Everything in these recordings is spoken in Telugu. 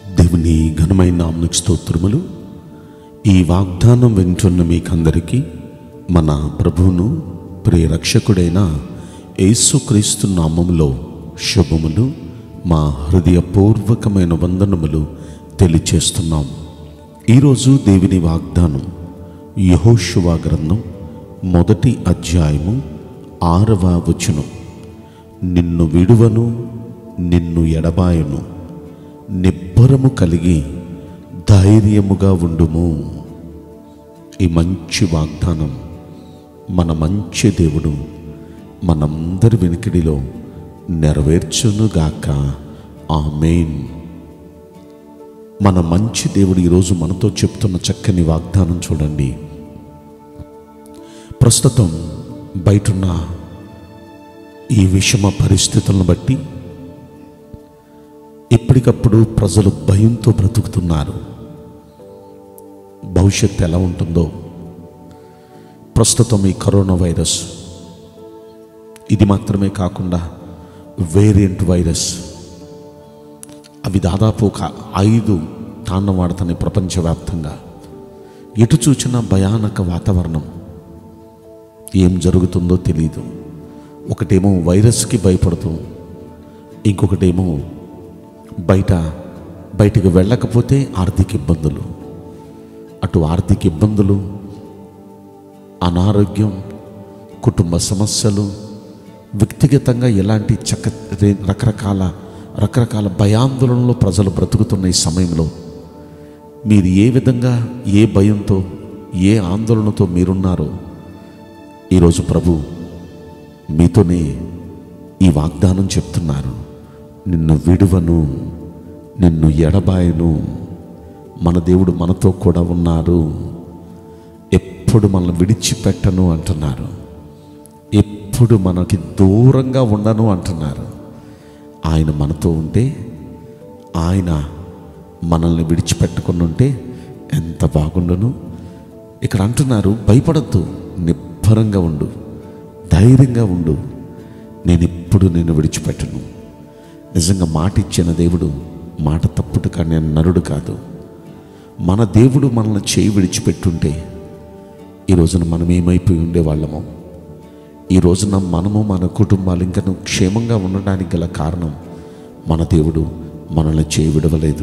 దేవుని ఘనమైన నామనికి స్తోత్రములు ఈ వాగ్దానం వింటున్న మీకందరికీ మన ప్రభువును ప్రియరక్షకుడైన యేసుక్రీస్తు నామములో శుభములు మా హృదయపూర్వకమైన వందనములు తెలియచేస్తున్నాం ఈరోజు దేవుని వాగ్దానం యహోశువా గ్రంథం మొదటి అధ్యాయము ఆరవ వచనం నిన్ను విడువను నిన్ను ఎడబాయను నిబ్బరము కలిగి ధైర్యముగా ఉండుము ఈ మంచి వాగ్దానం మన మంచి దేవుడు మనందరి వెనుకిడిలో నెరవేర్చునుగాక ఆమెన్ మన మంచి దేవుడు ఈరోజు మనతో చెప్తున్న చక్కని వాగ్దానం చూడండి ప్రస్తుతం బయటున్న ఈ విషమ పరిస్థితులను బట్టి ఎప్పటికప్పుడు ప్రజలు భయంతో బ్రతుకుతున్నారు భవిష్యత్తు ఎలా ఉంటుందో ప్రస్తుతం ఈ కరోనా వైరస్ ఇది మాత్రమే కాకుండా వేరియంట్ వైరస్ అవి దాదాపు ఒక ఐదు తాండవాడుతున్నాయి ప్రపంచవ్యాప్తంగా ఎటు చూచినా భయానక వాతావరణం ఏం జరుగుతుందో తెలియదు ఒకటేమో వైరస్కి భయపడుతూ ఇంకొకటేమో బయట బయటికి వెళ్ళకపోతే ఆర్థిక ఇబ్బందులు అటు ఆర్థిక ఇబ్బందులు అనారోగ్యం కుటుంబ సమస్యలు వ్యక్తిగతంగా ఎలాంటి చక్క రే- రకరకాల రకరకాల భయాందోళనలో ప్రజలు బ్రతుకుతున్న ఈ సమయంలో మీరు ఏ విధంగా ఏ భయంతో ఏ ఆందోళనతో మీరున్నారో ఈరోజు ప్రభు మీతోనే ఈ వాగ్దానం చెప్తున్నారు నిన్ను విడువను నిన్ను ఎడబాయను మన దేవుడు మనతో కూడా ఉన్నారు ఎప్పుడు మనల్ని విడిచిపెట్టను అంటున్నారు ఎప్పుడు మనకి దూరంగా ఉండను అంటున్నారు ఆయన మనతో ఉంటే ఆయన మనల్ని విడిచిపెట్టకుండా ఉంటే ఎంత బాగుండును ఇక్కడ అంటున్నారు భయపడద్దు నిబ్బరంగా ఉండు ధైర్యంగా ఉండు నేను ఎప్పుడు నేను విడిచిపెట్టను నిజంగా మాట ఇచ్చిన దేవుడు మాట తప్పుట కానీ నరుడు కాదు మన దేవుడు మనల్ని చేయి విడిచిపెట్టుంటే ఈ రోజున మనం ఏమైపోయి ఉండేవాళ్ళమో ఈ రోజున మనము మన కుటుంబాలు ఇంకా క్షేమంగా ఉండడానికి గల కారణం మన దేవుడు మనల్ని చేయి విడవలేదు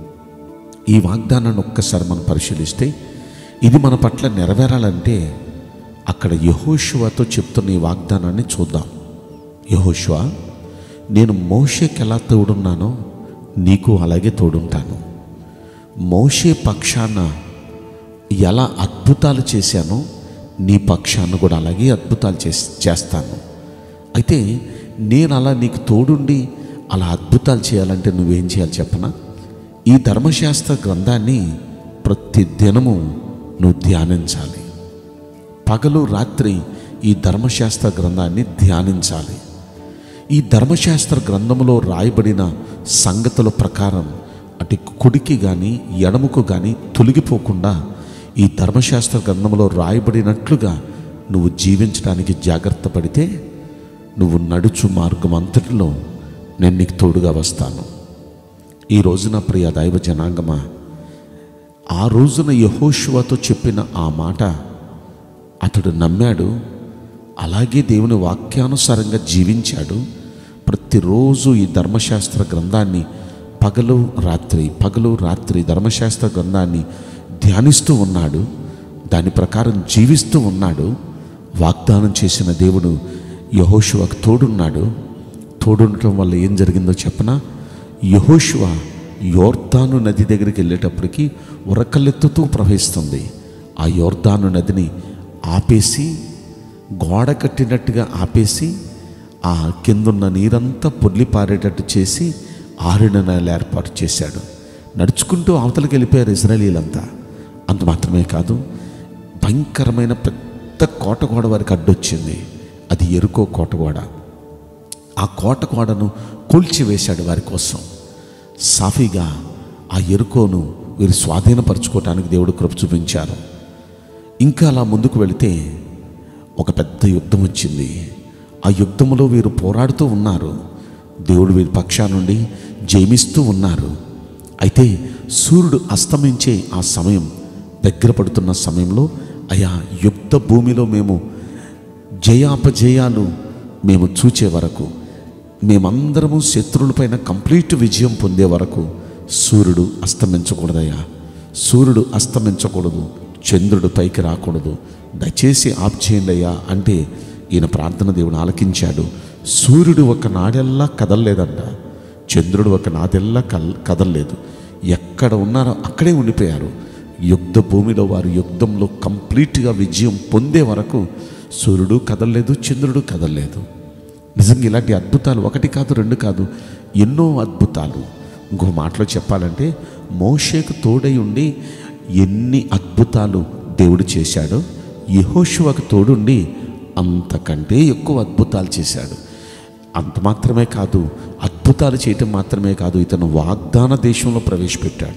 ఈ వాగ్దానాన్ని ఒక్కసారి మనం పరిశీలిస్తే ఇది మన పట్ల నెరవేరాలంటే అక్కడ యహోశువతో చెప్తున్న ఈ వాగ్దానాన్ని చూద్దాం యహోశువ నేను మోషేకి ఎలా తోడున్నానో నీకు అలాగే తోడుంటాను మోషే పక్షాన ఎలా అద్భుతాలు చేశానో నీ పక్షాన కూడా అలాగే అద్భుతాలు చేసి చేస్తాను అయితే నేను అలా నీకు తోడుండి అలా అద్భుతాలు చేయాలంటే నువ్వేం చేయాలి చెప్పనా ఈ ధర్మశాస్త్ర గ్రంథాన్ని ప్రతి దినము నువ్వు ధ్యానించాలి పగలు రాత్రి ఈ ధర్మశాస్త్ర గ్రంథాన్ని ధ్యానించాలి ఈ ధర్మశాస్త్ర గ్రంథంలో రాయబడిన సంగతుల ప్రకారం అటు కుడికి కానీ ఎడముకు కానీ తొలగిపోకుండా ఈ ధర్మశాస్త్ర గ్రంథంలో రాయబడినట్లుగా నువ్వు జీవించడానికి జాగ్రత్త పడితే నువ్వు నడుచు మార్గం అంతటిలో నేను నీకు తోడుగా వస్తాను ఈ రోజున ప్రియ దైవ జనాంగమా ఆ రోజున యహోశువతో చెప్పిన ఆ మాట అతడు నమ్మాడు అలాగే దేవుని వాక్యానుసారంగా జీవించాడు ప్రతిరోజు ఈ ధర్మశాస్త్ర గ్రంథాన్ని పగలు రాత్రి పగలు రాత్రి ధర్మశాస్త్ర గ్రంథాన్ని ధ్యానిస్తూ ఉన్నాడు దాని ప్రకారం జీవిస్తూ ఉన్నాడు వాగ్దానం చేసిన దేవుడు యహోశువకు తోడున్నాడు తోడుండటం వల్ల ఏం జరిగిందో చెప్పనా యహోశువ యోర్దాను నది దగ్గరికి వెళ్ళేటప్పటికి ఉరకలెత్తుతూ ప్రవహిస్తుంది ఆ యోర్దాను నదిని ఆపేసి గోడ కట్టినట్టుగా ఆపేసి ఆ కిందున్న నీరంతా పొర్లి పారేటట్టు చేసి ఆరిన నెల ఏర్పాటు చేశాడు నడుచుకుంటూ అవతలకి వెళ్ళిపోయారు ఇజ్రాయలీలంతా అంత మాత్రమే కాదు భయంకరమైన పెద్ద కోటగోడ వారికి అడ్డొచ్చింది అది ఎరుకో కోటగోడ ఆ కోటగోడను కూల్చివేశాడు వారి కోసం సాఫీగా ఆ ఎరుకోను వీరు స్వాధీనపరచుకోవటానికి దేవుడు కృప చూపించారు ఇంకా అలా ముందుకు వెళితే ఒక పెద్ద యుద్ధం వచ్చింది ఆ యుద్ధంలో వీరు పోరాడుతూ ఉన్నారు దేవుడు వీరి పక్షా నుండి జయమిస్తూ ఉన్నారు అయితే సూర్యుడు అస్తమించే ఆ సమయం దగ్గర పడుతున్న సమయంలో అయా యుక్త భూమిలో మేము జయాపజయాలు మేము చూచే వరకు మేమందరము శత్రువులపైన కంప్లీట్ విజయం పొందే వరకు సూర్యుడు అస్తమించకూడదయ్యా సూర్యుడు అస్తమించకూడదు చంద్రుడు పైకి రాకూడదు దయచేసి ఆప్ చేయండి అయ్యా అంటే ఈయన ప్రార్థన దేవుడు ఆలకించాడు సూర్యుడు ఒక నాడెల్లా కదలలేదంట చంద్రుడు ఒక నాదెల్లా కల్ కదలలేదు ఎక్కడ ఉన్నారో అక్కడే ఉండిపోయారు యుద్ధ భూమిలో వారు యుద్ధంలో కంప్లీట్గా విజయం పొందే వరకు సూర్యుడు కదలలేదు చంద్రుడు కదలలేదు నిజంగా ఇలాంటి అద్భుతాలు ఒకటి కాదు రెండు కాదు ఎన్నో అద్భుతాలు ఇంకో మాటలో చెప్పాలంటే మోషేకు తోడై ఉండి ఎన్ని అద్భుతాలు దేవుడు చేశాడో యహోశువకు తోడుండి అంతకంటే ఎక్కువ అద్భుతాలు చేశాడు అంత మాత్రమే కాదు అద్భుతాలు చేయటం మాత్రమే కాదు ఇతను వాగ్దాన దేశంలో ప్రవేశపెట్టాడు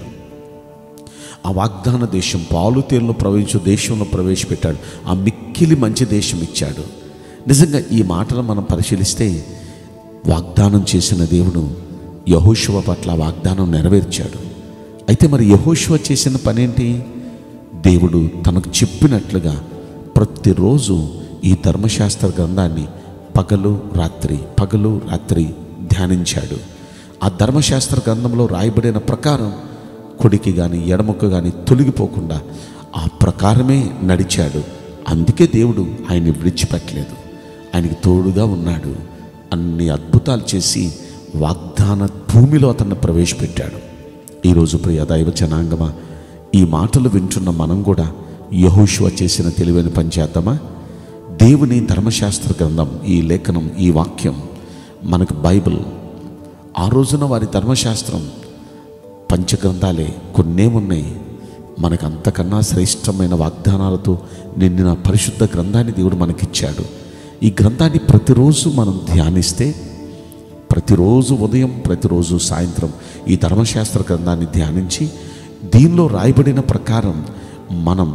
ఆ వాగ్దాన దేశం పాలు తేలిలో ప్రవేశించే దేశంలో ప్రవేశపెట్టాడు ఆ మిక్కిలి మంచి దేశం ఇచ్చాడు నిజంగా ఈ మాటలు మనం పరిశీలిస్తే వాగ్దానం చేసిన దేవుడు యహోశువ పట్ల ఆ వాగ్దానం నెరవేర్చాడు అయితే మరి యహోశువ చేసిన పనేంటి దేవుడు తనకు చెప్పినట్లుగా ప్రతిరోజు ఈ ధర్మశాస్త్ర గ్రంథాన్ని పగలు రాత్రి పగలు రాత్రి ధ్యానించాడు ఆ ధర్మశాస్త్ర గ్రంథంలో రాయబడిన ప్రకారం కుడికి కానీ ఎడమకు కానీ తొలగిపోకుండా ఆ ప్రకారమే నడిచాడు అందుకే దేవుడు ఆయన్ని విడిచిపెట్టలేదు ఆయనకి తోడుగా ఉన్నాడు అన్ని అద్భుతాలు చేసి వాగ్దాన భూమిలో అతన్ని ప్రవేశపెట్టాడు ఈరోజు ప్రియ దైవ జనాంగమా ఈ మాటలు వింటున్న మనం కూడా యహోశువ చేసిన తెలివైన పని చేద్దామా దేవుని ధర్మశాస్త్ర గ్రంథం ఈ లేఖనం ఈ వాక్యం మనకు బైబిల్ ఆ రోజున వారి ధర్మశాస్త్రం పంచగ్రంథాలే కొన్నే ఉన్నాయి మనకు అంతకన్నా శ్రేష్టమైన వాగ్దానాలతో నిండిన పరిశుద్ధ గ్రంథాన్ని దేవుడు మనకిచ్చాడు ఈ గ్రంథాన్ని ప్రతిరోజు మనం ధ్యానిస్తే ప్రతిరోజు ఉదయం ప్రతిరోజు సాయంత్రం ఈ ధర్మశాస్త్ర గ్రంథాన్ని ధ్యానించి దీనిలో రాయబడిన ప్రకారం మనం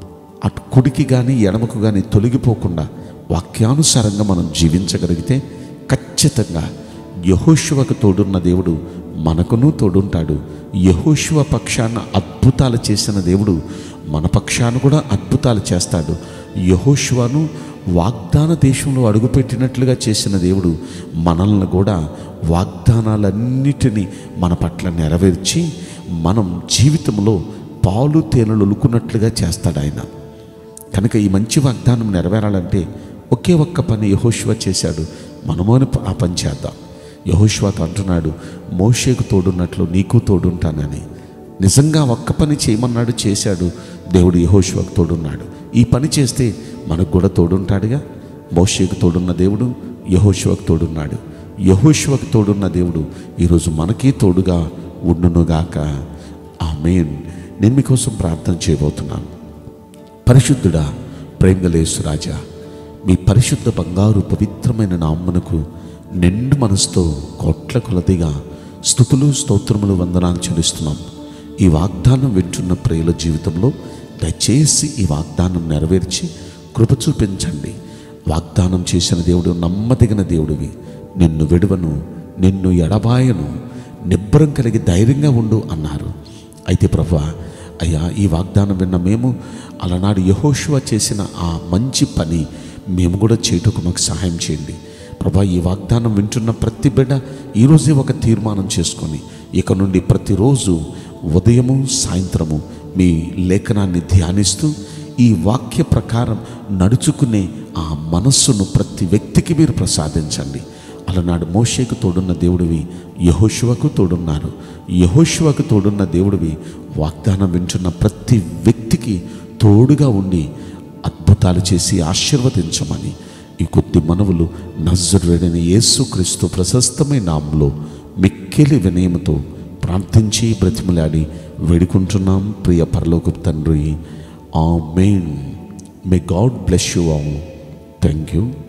అటు కుడికి కానీ ఎడమకు కానీ తొలగిపోకుండా వాక్యానుసారంగా మనం జీవించగలిగితే ఖచ్చితంగా యహోశువకు తోడున్న దేవుడు మనకును తోడుంటాడు యహోశువ పక్షాన అద్భుతాలు చేసిన దేవుడు మన పక్షాన కూడా అద్భుతాలు చేస్తాడు యహోశువను వాగ్దాన దేశంలో అడుగుపెట్టినట్లుగా చేసిన దేవుడు మనల్ని కూడా వాగ్దానాలన్నిటినీ మన పట్ల నెరవేర్చి మనం జీవితంలో పాలు తేనెలు ఒలుకున్నట్లుగా చేస్తాడు ఆయన కనుక ఈ మంచి వాగ్దానం నెరవేరాలంటే ఒకే ఒక్క పని యహోశివ చేశాడు మనము అని ఆ పని చేద్దాం యహోశివతో అంటున్నాడు మోషేకు తోడున్నట్లు నీకు తోడుంటానని నిజంగా ఒక్క పని చేయమన్నాడు చేశాడు దేవుడు యహోశివకు తోడున్నాడు ఈ పని చేస్తే మనకు కూడా తోడుంటాడుగా మోషేకు తోడున్న దేవుడు యహోశివకు తోడున్నాడు యహోశివకు తోడున్న దేవుడు ఈరోజు మనకి తోడుగా ఉండునుగాక ఆ మెయిన్ నేను మీకోసం ప్రార్థన చేయబోతున్నాను పరిశుద్ధుడా ప్రేమగలేసు రాజా మీ పరిశుద్ధ బంగారు పవిత్రమైన నామ్మనకు నిండు మనసుతో కోట్ల కొలదిగా స్థుతులు స్తోత్రములు వందనాలు చెల్లిస్తున్నాం ఈ వాగ్దానం వింటున్న ప్రియుల జీవితంలో దయచేసి ఈ వాగ్దానం నెరవేర్చి కృప చూపించండి వాగ్దానం చేసిన దేవుడు నమ్మదగిన దేవుడివి నిన్ను విడువను నిన్ను ఎడబాయను నిబ్బరం కలిగి ధైర్యంగా ఉండు అన్నారు అయితే ప్రభా అయ్యా ఈ వాగ్దానం విన్న మేము అలనాడు యహోశువ చేసిన ఆ మంచి పని మేము కూడా చేయటకు మాకు సహాయం చేయండి ప్రభా ఈ వాగ్దానం వింటున్న ప్రతి బిడ్డ ఈరోజే ఒక తీర్మానం చేసుకొని ఇక నుండి ప్రతిరోజు ఉదయము సాయంత్రము మీ లేఖనాన్ని ధ్యానిస్తూ ఈ వాక్య ప్రకారం నడుచుకునే ఆ మనస్సును ప్రతి వ్యక్తికి మీరు ప్రసాదించండి అలనాడు మోషేకు తోడున్న దేవుడివి యహోశువకు తోడున్నారు యహోశువకు తోడున్న దేవుడివి వాగ్దానం వింటున్న ప్రతి వ్యక్తికి తోడుగా ఉండి అద్భుతాలు చేసి ఆశీర్వదించమని ఈ కొద్ది మనవులు నజరుడైన యేసుక్రీస్తు ప్రశస్తమైన నామంలో మిక్కిలి వినయముతో ప్రార్థించి బ్రతిమలాడి వేడుకుంటున్నాం ప్రియ పరలోకపు తండ్రి amen may God bless you all thank you